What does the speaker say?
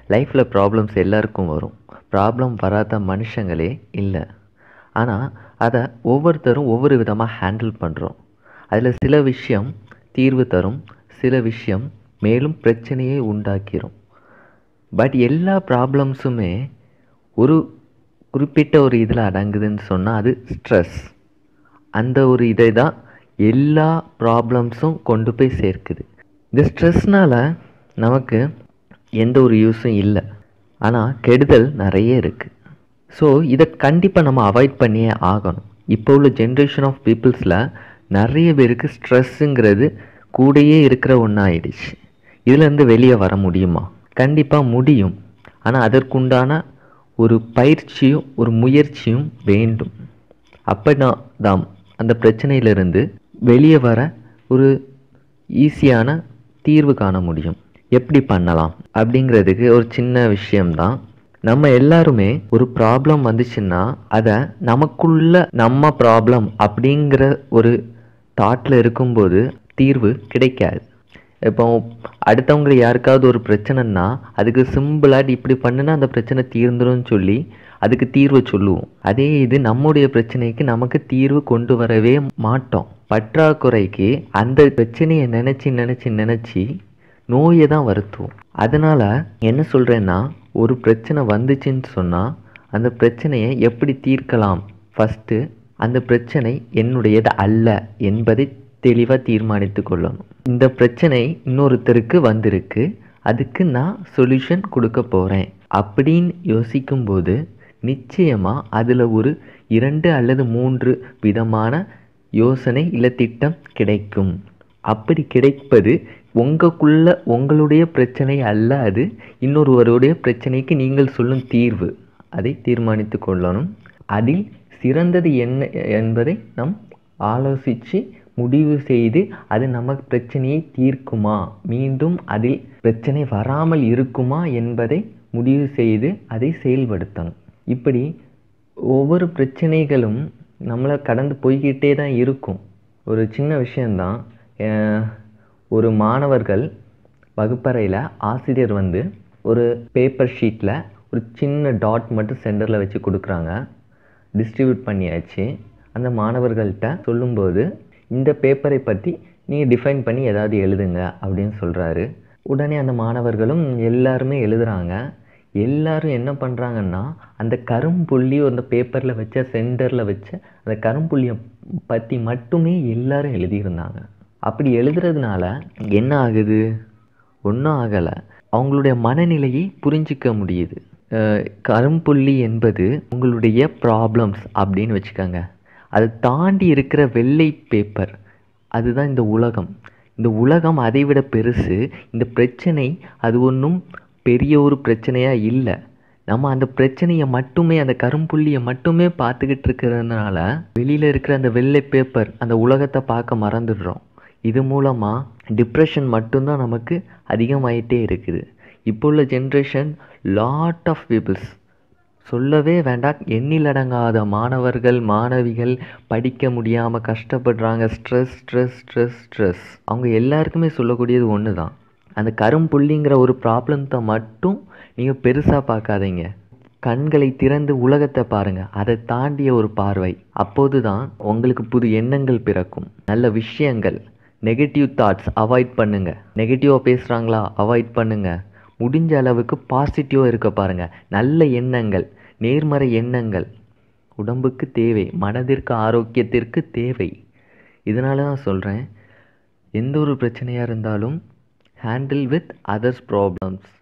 லைஃப்பில் ப்ராப்ளம்ஸ் எல்லாருக்கும் வரும் ப்ராப்ளம் வராத மனுஷங்களே இல்லை ஆனால் அதை ஒவ்வொருத்தரும் ஒவ்வொரு விதமாக ஹேண்டில் பண்ணுறோம் அதில் சில விஷயம் தீர்வு தரும் சில விஷயம் மேலும் பிரச்சனையை உண்டாக்கிரும் பட் எல்லா ப்ராப்ளம்ஸுமே ஒரு குறிப்பிட்ட ஒரு இதில் அடங்குதுன்னு சொன்னால் அது ஸ்ட்ரெஸ் அந்த ஒரு இதை தான் எல்லா ப்ராப்ளம்ஸும் கொண்டு போய் சேர்க்குது இந்த ஸ்ட்ரெஸ்னால் நமக்கு எந்த ஒரு யூஸும் இல்லை ஆனால் கெடுதல் நிறைய இருக்குது ஸோ இதை கண்டிப்பாக நம்ம அவாய்ட் பண்ணியே ஆகணும் இப்போ உள்ள ஜென்ரேஷன் ஆஃப் பீப்புள்ஸில் நிறைய பேருக்கு ஸ்ட்ரெஸ்ஸுங்கிறது கூடயே இருக்கிற ஒன்றாயிடுச்சு இதுலேருந்து வெளியே வர முடியுமா கண்டிப்பாக முடியும் ஆனால் அதற்குண்டான ஒரு பயிற்சியும் ஒரு முயற்சியும் வேண்டும் அப்போ தான் அந்த பிரச்சனையிலிருந்து வெளியே வர ஒரு ஈஸியான தீர்வு காண முடியும் எப்படி பண்ணலாம் அப்படிங்கிறதுக்கு ஒரு சின்ன விஷயம்தான் நம்ம எல்லாருமே ஒரு ப்ராப்ளம் வந்துச்சுன்னா அதை நமக்குள்ள நம்ம ப்ராப்ளம் அப்படிங்கிற ஒரு தாட்டில் இருக்கும்போது தீர்வு கிடைக்காது இப்போ அடுத்தவங்க யாருக்காவது ஒரு பிரச்சனைன்னா அதுக்கு சிம்பிளாக இப்படி பண்ணுனா அந்த பிரச்சனை தீர்ந்துரும்னு சொல்லி அதுக்கு தீர்வு சொல்லுவோம் அதே இது நம்முடைய பிரச்சனைக்கு நமக்கு தீர்வு கொண்டு வரவே மாட்டோம் பற்றாக்குறைக்கு அந்த பிரச்சனையை நினச்சி நினச்சி நினச்சி நோயை தான் வருத்துவோம் அதனால் என்ன சொல்கிறேன்னா ஒரு பிரச்சனை வந்துச்சுன்னு சொன்னால் அந்த பிரச்சனையை எப்படி தீர்க்கலாம் ஃபஸ்ட்டு அந்த பிரச்சனை என்னுடையது அல்ல என்பதை தெளிவாக தீர்மானித்து கொள்ளணும் இந்த பிரச்சனை இன்னொருத்தருக்கு வந்திருக்கு அதுக்கு நான் சொல்யூஷன் கொடுக்க போகிறேன் அப்படின்னு யோசிக்கும்போது நிச்சயமாக அதில் ஒரு இரண்டு அல்லது மூன்று விதமான யோசனை இல்லை திட்டம் கிடைக்கும் அப்படி கிடைப்பது உங்களுக்குள்ள உங்களுடைய பிரச்சனை அல்ல அது இன்னொருவருடைய பிரச்சனைக்கு நீங்கள் சொல்லும் தீர்வு அதை தீர்மானித்து கொள்ளணும் அதில் சிறந்தது என்ன என்பதை நாம் ஆலோசித்து முடிவு செய்து அது நமக்கு பிரச்சனையை தீர்க்குமா மீண்டும் அதில் பிரச்சனை வராமல் இருக்குமா என்பதை முடிவு செய்து அதை செயல்படுத்தணும் இப்படி ஒவ்வொரு பிரச்சனைகளும் நம்மளை கடந்து போய்கிட்டே தான் இருக்கும் ஒரு சின்ன விஷயந்தான் ஒரு மாணவர்கள் வகுப்பறையில் ஆசிரியர் வந்து ஒரு பேப்பர் ஷீட்டில் ஒரு சின்ன டாட் மட்டும் சென்டரில் வச்சு கொடுக்குறாங்க டிஸ்ட்ரிபியூட் பண்ணியாச்சு அந்த மாணவர்கள்ட்ட சொல்லும்போது இந்த பேப்பரை பற்றி நீங்கள் டிஃபைன் பண்ணி ஏதாவது எழுதுங்க அப்படின்னு சொல்கிறாரு உடனே அந்த மாணவர்களும் எல்லாருமே எழுதுகிறாங்க எல்லாரும் என்ன பண்ணுறாங்கன்னா அந்த கரும்புள்ளி அந்த பேப்பரில் வச்ச சென்டரில் வச்ச அந்த கரும்புள்ளியை பற்றி மட்டுமே எல்லாரும் எழுதியிருந்தாங்க அப்படி எழுதுறதுனால என்ன ஆகுது ஒன்றும் ஆகலை அவங்களுடைய மனநிலையை புரிஞ்சிக்க முடியுது கரும்புள்ளி என்பது உங்களுடைய ப்ராப்ளம்ஸ் அப்படின்னு வச்சுக்கோங்க அதை தாண்டி இருக்கிற வெள்ளை பேப்பர் அதுதான் இந்த உலகம் இந்த உலகம் அதை விட பெருசு இந்த பிரச்சனை அது ஒன்றும் பெரிய ஒரு பிரச்சனையாக இல்லை நம்ம அந்த பிரச்சனையை மட்டுமே அந்த கரும்புள்ளியை மட்டுமே பார்த்துக்கிட்டு இருக்கிறதுனால வெளியில் இருக்கிற அந்த வெள்ளை பேப்பர் அந்த உலகத்தை பார்க்க மறந்துடுறோம் இது மூலமாக டிப்ரெஷன் மட்டும்தான் நமக்கு அதிகமாயிட்டே இருக்குது இப்போ உள்ள ஜென்ரேஷன் லாட் ஆஃப் பீப்புள்ஸ் சொல்லவே வேண்டாம் எண்ணிலடங்காத மாணவர்கள் மாணவிகள் படிக்க முடியாமல் கஷ்டப்படுறாங்க ஸ்ட்ரெஸ் ஸ்ட்ரெஸ் ஸ்ட்ரெஸ் ஸ்ட்ரெஸ் அவங்க எல்லாருக்குமே சொல்லக்கூடியது ஒன்று தான் அந்த கரும்புள்ளிங்கிற ஒரு ப்ராப்ளத்தை மட்டும் நீங்கள் பெருசாக பார்க்காதீங்க கண்களை திறந்து உலகத்தை பாருங்கள் அதை தாண்டிய ஒரு பார்வை அப்போது தான் உங்களுக்கு புது எண்ணங்கள் பிறக்கும் நல்ல விஷயங்கள் நெகட்டிவ் தாட்ஸ் அவாய்ட் பண்ணுங்க நெகட்டிவாக பேசுகிறாங்களா அவாய்ட் பண்ணுங்க முடிஞ்ச அளவுக்கு பாசிட்டிவாக இருக்க பாருங்கள் நல்ல எண்ணங்கள் நேர்மறை எண்ணங்கள் உடம்புக்கு தேவை மனதிற்கு ஆரோக்கியத்திற்கு தேவை இதனால தான் சொல்கிறேன் எந்த ஒரு பிரச்சனையாக இருந்தாலும் ஹேண்டில் வித் அதர்ஸ் ப்ராப்ளம்ஸ்